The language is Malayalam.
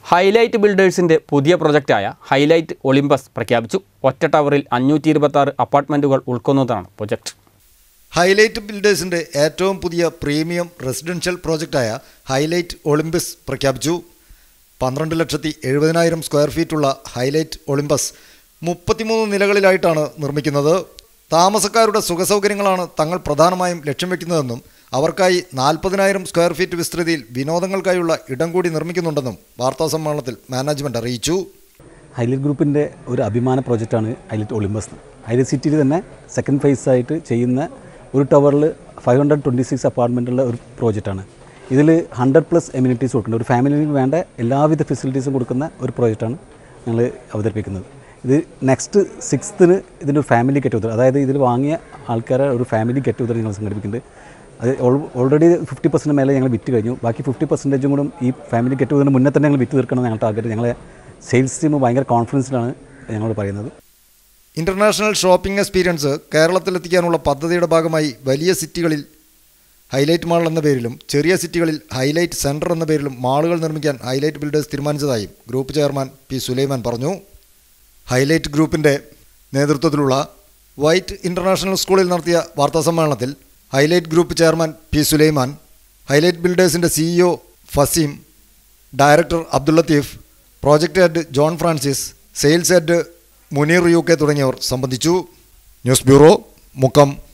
ഹൈലൈറ്റ് ബിൽഡേഴ്സിന്റെ പുതിയ പ്രൊജക്റ്റായ ഹൈലൈറ്റ് ഒളിമ്പസ് പ്രഖ്യാപിച്ചു ഒറ്റ ടവറിൽ അഞ്ഞൂറ്റി ഇരുപത്തി ആറ് അപ്പാർട്ട്മെൻറ്റുകൾ ഉൾക്കൊള്ളുന്നതാണ് പ്രൊജക്ട് ഹൈലൈറ്റ് ബിൽഡേഴ്സിന്റെ ഏറ്റവും പുതിയ പ്രീമിയം റെസിഡൻഷ്യൽ പ്രോജക്റ്റായ ഹൈലൈറ്റ് ഒളിമ്പസ് പ്രഖ്യാപിച്ചു പന്ത്രണ്ട് ലക്ഷത്തി എഴുപതിനായിരം സ്ക്വയർ ഫീറ്റുള്ള ഹൈലൈറ്റ് ഒളിമ്പസ് മുപ്പത്തിമൂന്ന് നിലകളിലായിട്ടാണ് നിർമ്മിക്കുന്നത് താമസക്കാരുടെ സുഖസൗകര്യങ്ങളാണ് തങ്ങൾ പ്രധാനമായും ലക്ഷ്യം വെക്കുന്നതെന്നും അവർക്കായി നാൽപ്പതിനായിരം സ്ക്വയർ ഫീറ്റ് വിസ്തൃതിയിൽ വിനോദങ്ങൾക്കായുള്ള ഇടം കൂടി നിർമ്മിക്കുന്നുണ്ടെന്നും വാർത്താസമ്മേളനത്തിൽ മാനേജ്മെന്റ് അറിയിച്ചു ഹൈലൈറ്റ് ഗ്രൂപ്പിൻ്റെ ഒരു അഭിമാന പ്രോജക്റ്റാണ് ഹൈലൈറ്റ് ഒളിമ്പസ് ഹൈലൈറ്റ് സിറ്റിയിൽ തന്നെ സെക്കൻഡ് ഫേസ് ആയിട്ട് ചെയ്യുന്ന ഒരു ടവറിൽ ഫൈവ് ഹൺഡ്രഡ് ട്വൻറ്റി സിക്സ് അപ്പാർട്ട്മെൻറ്റുള്ള ഒരു പ്രോജക്റ്റാണ് ഇതിൽ ഹൺഡ്രഡ് പ്ലസ് എമ്യൂണിറ്റീസ് കൊടുക്കുന്ന ഒരു ഫാമിലിക്ക് വേണ്ട എല്ലാവിധ ഫെസിലിറ്റീസും കൊടുക്കുന്ന ഒരു പ്രോജക്റ്റാണ് ഞങ്ങൾ അവതരിപ്പിക്കുന്നത് ഇത് നെക്സ്റ്റ് സിക്സ്ത്തിന് ഇതിൻ്റെ ഒരു ഫാമിലി ഗെറ്റ് ടുഗദർ അതായത് ഇതിൽ വാങ്ങിയ ആൾക്കാരെ ഒരു ഫാമിലി ഗെറ്റ് ടുഗദർ ഞങ്ങൾ സംഘടിപ്പിക്കുന്നുണ്ട് അത് ഓൾറെഡി ഫിഫ്റ്റി പെർസെൻറ്റ് മേലെ ഞങ്ങൾ വിറ്റ് കഴിഞ്ഞു ബാക്കി ഫിഫ്റ്റി പെർസെൻറ്റേജും കൂടെ ഈ ഫാമിലി ഗെറ്റ് ടുഗദറിന് മുന്നേ തന്നെ ഞങ്ങൾ വിറ്റ് തീർക്കണം ഞങ്ങൾ ടാർഗറ്റ് ഞങ്ങളെ സെയിൽസ് ടീം ഭയങ്കര കോൺഫിഡൻസിലാണ് ഞങ്ങളോട് പറയുന്നത് ഇന്റർനാഷണൽ ഷോപ്പിംഗ് എക്സ്പീരിയൻസ് കേരളത്തിലെത്തിക്കാനുള്ള പദ്ധതിയുടെ ഭാഗമായി വലിയ സിറ്റികളിൽ ഹൈലൈറ്റ് മാൾ എന്ന പേരിലും ചെറിയ സിറ്റികളിൽ ഹൈലൈറ്റ് സെൻറ്റർ എന്ന പേരിലും മാളുകൾ നിർമ്മിക്കാൻ ഹൈലൈറ്റ് ബിൽഡേഴ്സ് തീരുമാനിച്ചതായും ഗ്രൂപ്പ് ചെയർമാൻ പി സുലൈമാൻ പറഞ്ഞു ഹൈലൈറ്റ് ഗ്രൂപ്പിൻ്റെ നേതൃത്വത്തിലുള്ള വൈറ്റ് ഇൻ്റർനാഷണൽ സ്കൂളിൽ നടത്തിയ വാർത്താസമ്മേളനത്തിൽ Highlight group chairman P Sulaiman Highlight ബിൽഡേഴ്സിൻ്റെ CEO Faseem director Abdul Latheef project head John Francis sales head Muneer U K തുടങ്ങിയവർ സംബന്ധിച്ചു ന്യൂസ് ബ്യൂറോ മുക്കം